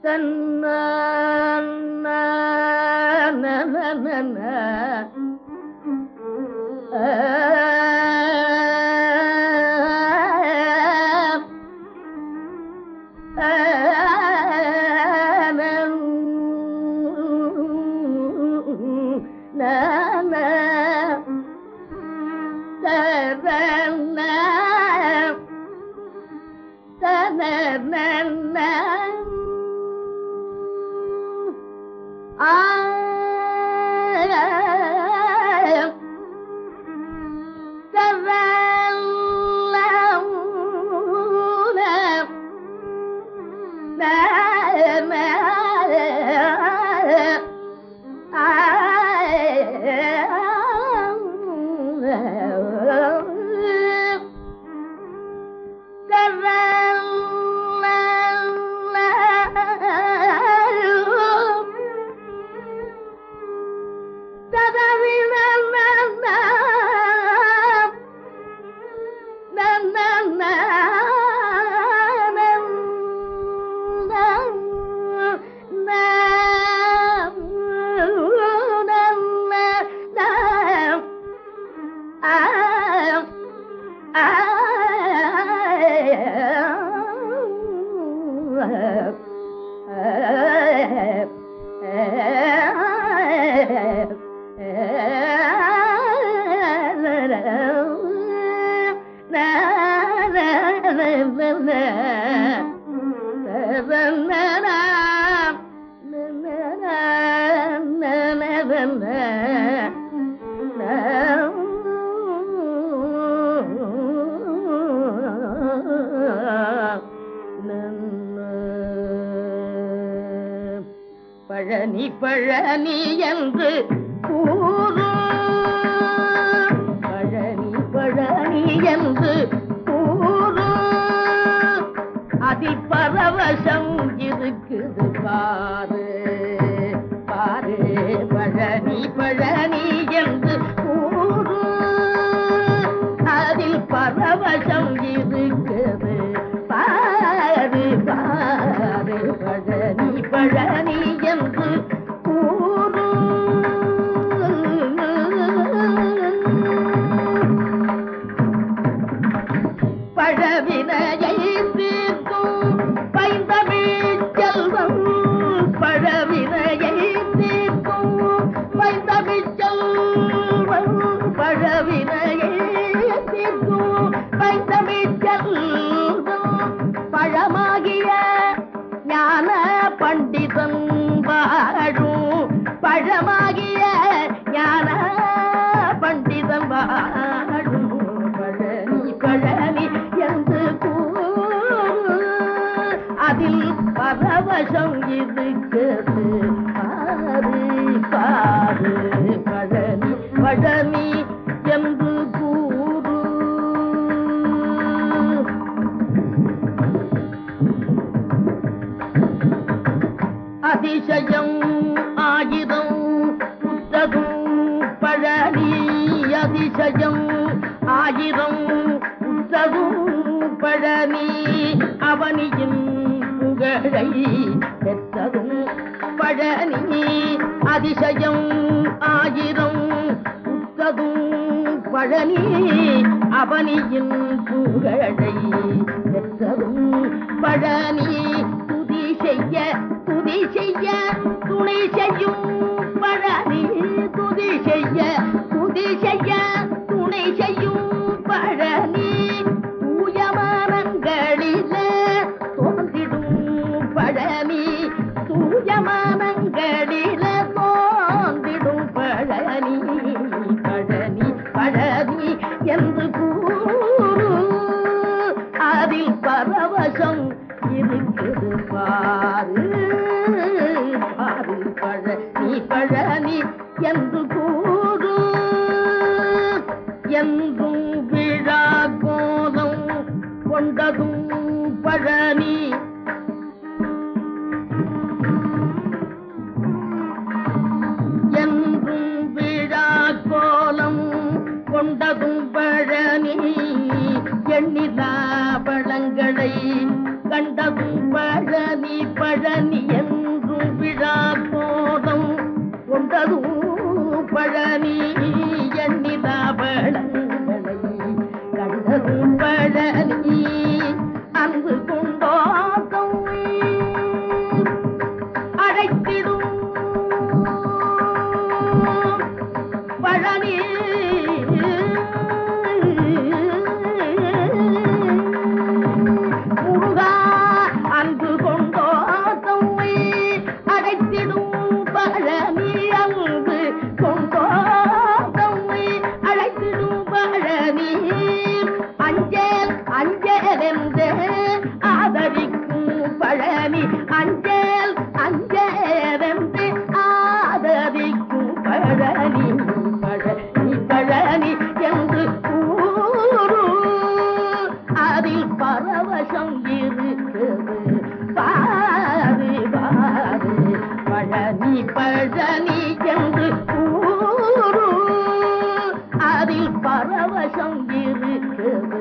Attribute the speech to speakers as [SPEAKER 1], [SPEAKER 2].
[SPEAKER 1] பழனி பழனி என்று கூறு பழனி பழனி என்று கூறு அதில் பரவசம் இருக்குது பாரு பாரு பழனி பழனி என்று கூறு அதில் பரவசம் இருக்குது பாரு பாரு பழனி பழனி என்று கூறு பழவினையை தீர்க்கும் பைந்தமிழ் செல்வம் பழவினையை தீர்க்கும் பைந்தமிழ் செல்வம் பழவினையை தீர்க்கும் பைந்தமிழ் செல்வம் பழமாகிய ஞான பண்டிதன் வாழும் பழமாகிய ஞான பண்டிதன் வாழும் பழனி பழனி என்று கூறு அதில் பரவசம் இருக்கிறது பாரு பாரு பழனி பழனி என்று கூறு அதிசயம் ஆயுதம் உற்றதும் பழனி அதிசயம் ஆயிரம் உற்றதும் பழனி அவனியின் புகழை பெற்றதும் பழனி அதிசயம் ஆயிரம் உற்றதும் பழனி அவனியின் புகழை பெற்றதும் பழனி துதி செய்ய துதி செய்ய துணை செய்யும் பழனி துதி செய்ய துதி செய்ய துணை செய்யும் பழனி தூயமானங்களில தோன்றிடும் பழனி தூயமானங்களில தோன்றிடும் பழனி பழனி பழனி என்று கூறு அதில் பரவசம் இருக்குது பாரு பாரு பழனி பழனி என்று கூறு என்றும் விழா கோலம் கொண்டதும் பழனி என்றும் விழா கோலம் கொண்டதும் பழனி எண்ணிலா பழங்களை கண்டதும் பழனி பழனி பரவசம் இருக்குது பாரு பாரு பழனி பழனி என்று ஊரு அதில் பரவசம் இருக்குது